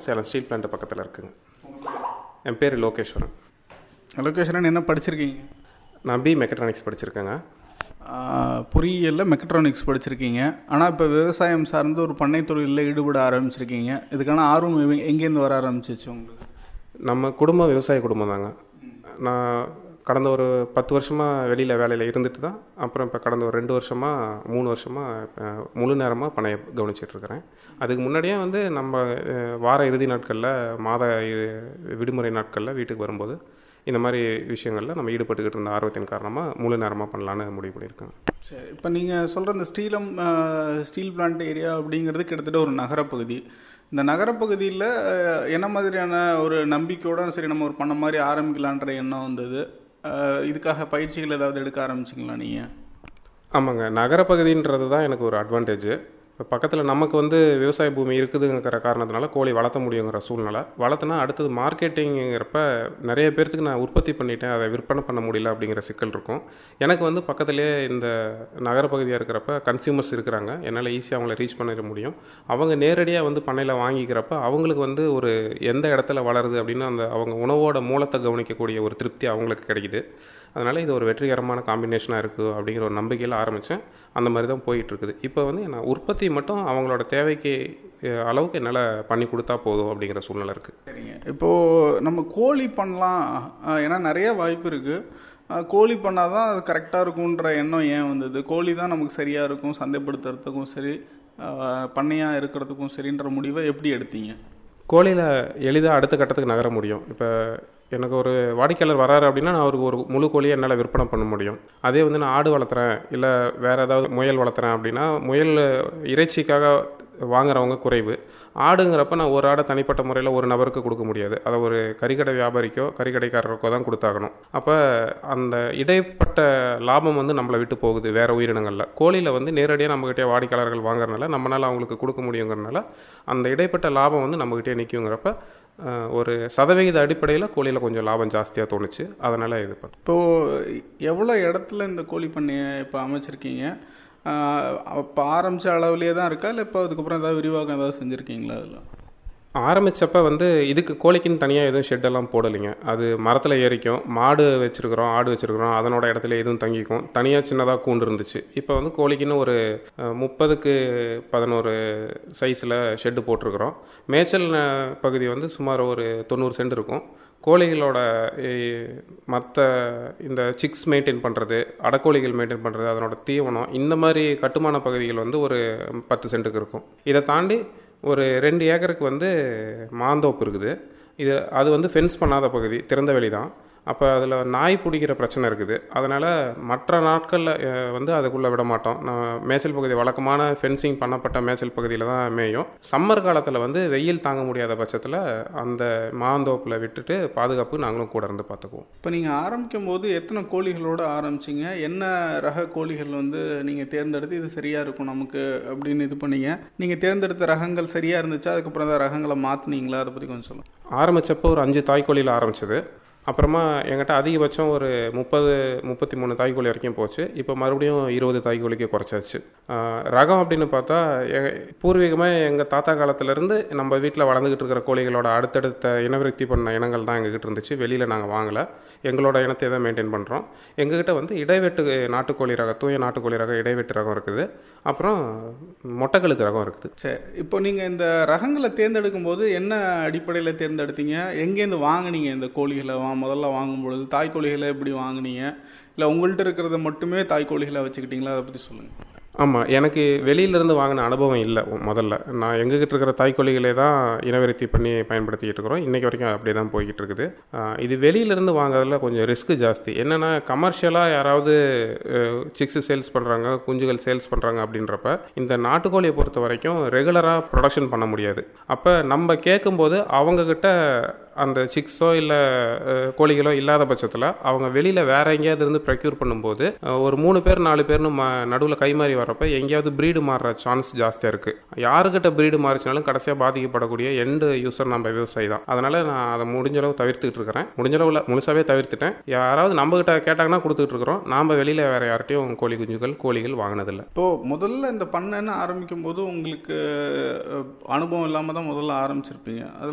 Salem steel plant பக்கத்தில் இருக்குங்க என் பேர் லோகேஸ்வரன் லொக்கேஷன் என்ன படிச்சிருக்கீங்க நான் பி மெக்கட்ரானிக்ஸ் படிச்சிருக்கேங்க பொறியியலில் மெக்கட்ரானிக்ஸ் படிச்சிருக்கீங்க ஆனால் இப்போ விவசாயம் சார்ந்து ஒரு பண்ணை தொழிலில் ஈடுபட ஆரம்பிச்சிருக்கீங்க இதுக்கான ஆர்வம் எங்க- எங்கேருந்து வர ஆரம்பிச்சிச்சு உங்களுக்கு நம்ம குடும்பம் விவசாய குடும்பம் தாங்க நான் கடந்த ஒரு பத்து வருஷமாக வெளியில் வேலையில் இருந்துட்டு தான் அப்புறம் இப்போ கடந்த ஒரு ரெண்டு வருஷமாக மூணு வருஷமாக முழு நேரமாக பணைய கவனிச்சிட்டு இருக்கிறேன் அதுக்கு முன்னாடியே வந்து நம்ம அஹ், வார இறுதி நாட்களில் மாத இ- விடுமுறை நாட்களில் வீட்டுக்கு வரும்போது இந்த மாதிரி விஷயங்களில் நம்ம ஈடுபட்டுக்கிட்டு இருந்த ஆர்வத்தின் காரணமாக முழு நேரமாக பண்ணலான்னு முடிவு பண்ணியிருக்கேன் சரி இப்போ நீங்கள் சொல்கிற இந்த ஸ்டீலம் அஹ், ஸ்டீல் பிளான்ட் ஏரியா அப்படிங்கிறது கிட்டத்தட்ட ஒரு நகரப்பகுதி இந்த நகரப்பகுதியில் அஹ், என்ன மாதிரியான ஒரு நம்பிக்கையோட சரி நம்ம ஒரு பண்ண மாதிரி ஆரம்பிக்கலான்ற எண்ணம் வந்தது அஹ், இதுக்காக பயிற்சிகள் ஏதாவது எடுக்க ஆரம்பிச்சிங்களா நீங்கள் ஆமாங்க நகரப்பகுதின்றது தான் எனக்கு ஒரு அட்வான்டேஜ் இப்போ பக்கத்தில் நமக்கு வந்து விவசாய பூமி இருக்குதுங்கிற காரணத்தினால கோழி வளர்த்த முடியுங்கிற சூழ்நிலை வளர்த்துனா அடுத்தது மார்க்கெட்டிங்கிறப்ப நிறைய பேர்த்துக்கு நான் உற்பத்தி பண்ணிட்டேன் அதை விற்பனை பண்ண முடியல அப்படிங்கிற சிக்கல் இருக்கும் எனக்கு வந்து பக்கத்துலேயே இந்த நகரப்பகுதியாக இருக்கிறப்ப கன்சியூமர்ஸ் இருக்கிறாங்க என்னால் ஈஸியாக அவங்கள ரீச் பண்ணிட முடியும் அவங்க நேரடியாக வந்து பண்ணையில் வாங்கிக்கிறப்ப அவங்களுக்கு வந்து ஒரு எந்த இடத்துல வளருது அப்படின்னு அந்த அவங்க உணவோட மூலத்தை கவனிக்கக்கூடிய ஒரு திருப்தி அவங்களுக்கு கிடைக்குது அதனால் இது ஒரு வெற்றிகரமான காம்பினேஷனாக இருக்குது அப்படிங்கிற ஒரு நம்பிக்கையில் ஆரம்பித்தேன் அந்த மாதிரி தான் போயிட்டு இருக்குது இப்போ வந்து நான் உற்பத்தி மட்டும் அவங்களோட தேவைக்கு அஹ், அளவுக்கு என்னால் பண்ணி கொடுத்தா போதும் அப்படிங்கிற சூழ்நிலை இருக்குது சரிங்க இப்போது நம்ம கோழி பண்ணலாம் அஹ், ஏன்னா நிறைய வாய்ப்பு இருக்குது கோழி பண்ணால் தான் அது கரெக்டாக இருக்குன்ற எண்ணம் ஏன் வந்தது கோழி தான் நமக்கு சரியாக இருக்கும் சந்தைப்படுத்துறதுக்கும் சரி பண்ணையாக இருக்கிறதுக்கும் சரின்ற முடிவை எப்படி எடுத்தீங்க கோழியில் எளிதாக அடுத்த கட்டத்துக்கு நகர முடியும் இப்போ எனக்கு ஒரு வாடிக்கையாளர் வராரு அப்படின்னா நான் அவருக்கு ஒரு முழு கோழியை என்னால் விற்பனை பண்ண முடியும் அதே வந்து நான் ஆடு வளர்த்துறேன் இல்லை வேறு ஏதாவது முயல் வளர்த்துறேன் அப்படின்னா முயல் இறைச்சிக்காக வாங்குறவங்க குறைவு ஆடுங்கிறப்ப நான் ஒரு ஆடை தனிப்பட்ட முறையில் ஒரு நபருக்கு கொடுக்க முடியாது அதை ஒரு கறிக்கடை வியாபாரிக்கோ கறிக்கடைக்காரருக்கோ தான் கொடுத்தாகணும் அப்போ அந்த இடைப்பட்ட லாபம் வந்து நம்மளை விட்டு போகுது வேறு உயிரினங்களில் கோழியில் வந்து நேரடியாக நம்மகிட்டே வாடிக்கையாளர்கள் வாங்குறதுனால நம்மளால் அவங்களுக்கு கொடுக்க முடியுங்கிறனால அந்த இடைப்பட்ட லாபம் வந்து நம்மகிட்டே நிற்குங்கிறப்ப அஹ், ஒரு சதவிகித அடிப்படையில் கோழியில் கொஞ்சம் லாபம் ஜாஸ்தியாக தோணுச்சு அதனால் இது பண்ணேன் இப்போது எவ்வளோ இடத்துல இந்த கோழி பண்ணையை இப்போ அமைச்சிருக்கீங்க இப்போ ஆரம்பித்த அளவுலேயே தான் இருக்கா இல்லை இப்போ அதுக்கப்புறம் ஏதாவது விரிவாக்கம் ஏதாவது செஞ்சுருக்கீங்களா அதில் ஆரம்பித்தப்ப வந்து இதுக்கு கோழிக்குன்னு தனியாக எதுவும் ஷெட்டெல்லாம் போடலைங்க அது மரத்தில் ஏறிக்கும் மாடு வச்சுருக்குறோம் ஆடு வச்சுருக்குறோம் அதனோட இடத்துல எதுவும் தங்கிக்கும் தனியாக சின்னதாக கூண்டு இருந்துச்சு இப்போ வந்து கோழிக்குன்னு ஒரு அஹ், முப்பதுக்கு பதினோரு சைஸில் ஷெட்டு போட்டிருக்கிறோம் மேய்ச்சல் அஹ், பகுதி வந்து சுமார் ஒரு தொண்ணூறு சென்ட் இருக்கும் கோழிகளோட மற்ற இந்த சிக்ஸ் மெயின்டைன் பண்ணுறது அடக்கோழிகள் மெயின்டைன் பண்ணுறது அதனோட தீவனம் இந்த மாதிரி கட்டுமான பகுதிகள் வந்து ஒரு பத்து சென்ட்டுக்கு இருக்கும் இதை தாண்டி ஒரு ரெண்டு ஏக்கருக்கு வந்து மாந்தோப்பு இருக்குது இது அது வந்து ஃபென்ஸ் பண்ணாத பகுதி திறந்த வெளி தான் அப்போ அதில் நாய் பிடிக்கிற பிரச்சனை இருக்குது அதனால் மற்ற நாட்களில் அஹ், வந்து அதுக்குள்ளே விட மாட்டோம் நான் மேய்ச்சல் பகுதி வழக்கமான ஃபென்சிங் பண்ணப்பட்ட மேய்ச்சல் பகுதியில் தான் மேயும் சம்மர் காலத்தில் வந்து வெயில் தாங்க முடியாத பட்சத்தில் அந்த மாந்தோப்பில் விட்டுட்டு பாதுகாப்பு நாங்களும் கூட இருந்து பார்த்துக்குவோம் இப்போ நீங்கள் ஆரம்பிக்கும் போது எத்தனை கோழிகளோட ஆரம்பிச்சிங்க என்ன ரக கோழிகள் வந்து நீங்கள் தேர்ந்தெடுத்து இது சரியாக இருக்கும் நமக்கு அப்படின்னு இது பண்ணீங்க நீங்கள் தேர்ந்தெடுத்த ரகங்கள் சரியாக இருந்துச்சா அதுக்கப்புறம் தான் ரகங்களை மாற்றினீங்களா அதை பற்றி கொஞ்சம் சொல்லுங்கள் ஆரம்பித்தப்போ ஒரு அஞ்சு தாய்க்கோழியில் ஆரம்பிச்சது அப்புறமா என்கிட்ட அதிகபட்சம் ஒரு முப்பது முப்பத்தி மூணு தாய்க்கோழி வரைக்கும் போச்சு இப்போ மறுபடியும் இருபது தாய்க்கோழிக்கு குறைச்சாச்சு ஆஹ் ரகம் அப்படின்னு பார்த்தா எ- பூர்வீகமாக எங்கள் தாத்தா காலத்துலேருந்து நம்ம வீட்டில் வளர்ந்துக்கிட்டு இருக்கிற கோழிகளோட அடுத்தடுத்த இனவிருத்தி பண்ண இனங்கள் தான் எங்ககிட்ட இருந்துச்சு வெளியில் நாங்கள் வாங்கலை எங்களோட இனத்தை தான் மெயின்டைன் பண்ணுறோம் எங்ககிட்ட வந்து இடைவெட்டு நாட்டுக்கோழி ரகம் தூய நாட்டுக்கோழி ரகம் இடைவெட்டு ரகம் இருக்குது அப்புறம் மொட்டைக்கழுத்து ரகம் இருக்குது சரி இப்போ நீங்கள் இந்த ரகங்களை தேர்ந்தெடுக்கும் போது என்ன அடிப்படையில் தேர்ந்தெடுத்தீங்க எங்கேருந்து வாங்குனீங்க இந்த கோழிகளை வா முதல்ல வாங்கும் பொழுது தாய் கோழிகளை எப்படி வாங்குனீங்க இல்லை உங்கள்கிட்ட இருக்கிறத மட்டுமே தாய் கோழிகளை வச்சுக்கிட்டீங்களா அதை பற்றி சொல்லுங்கள் ஆமாம் எனக்கு வெளியிலேருந்து வாங்கின அனுபவம் இல்லை முதல்ல நான் எங்ககிட்ட இருக்கிற தாய்க்கோழிகளே தான் இனவிருத்தி பண்ணி பயன்படுத்திக்கிட்டு இருக்கிறோம் இன்றைக்கி வரைக்கும் அப்படியே தான் போய்கிட்டு இருக்குது ஆஹ் இது வெளியிலேருந்து வாங்குறதுல கொஞ்சம் ரிஸ்க் ஜாஸ்தி என்னென்னா கமர்ஷியலாக யாராவது சிக்ஸு சேல்ஸ் பண்ணுறாங்க குஞ்சுகள் சேல்ஸ் பண்ணுறாங்க அப்படின்றப்ப இந்த நாட்டுக்கோழியை பொறுத்த வரைக்கும் ரெகுலராக ப்ரொடக்ஷன் பண்ண முடியாது அப்போ நம்ம கேட்கும்போது அவங்கக்கிட்ட அந்த சிக்ஸோ இல்லை கோழிகளோ இல்லாத பட்சத்தில் அவங்க வெளியில் வேற எங்கேயாவது இருந்து ப்ரொக்யூர் பண்ணும்போது அஹ், ஒரு மூணு பேர் நாலு பேர்னு நடுவில் கைமாறி வரப்ப எங்கேயாவது ப்ரீடு மாறுற சான்ஸ் ஜாஸ்தியாக இருக்குது யாருக்கிட்ட ப்ரீடு மாறிச்சினாலும் கடைசியாக பாதிக்கப்படக்கூடிய எண்டு யூசர் நம்ம விவசாயி தான் அதனால் நான் அதை முடிஞ்ச அளவு தவிர்த்துக்கிட்டு இருக்கிறேன் முடிஞ்ச அளவில் முழுசாவே தவிர்த்துட்டேன் யாராவது நம்மகிட்ட கேட்டாங்கன்னா கொடுத்துட்டு இருக்கிறோம் நாம் வெளியில் வேற யார்கிட்டையும் கோழி குஞ்சுகள் கோழிகள் வாங்கினதில்லை இப்போது முதல்ல இந்த பண்ணைன்னு ஆரம்பிக்கும் போது உங்களுக்கு அஹ், அனுபவம் இல்லாமல் தான் முதல்ல ஆரம்பிச்சிருப்பீங்க அதில்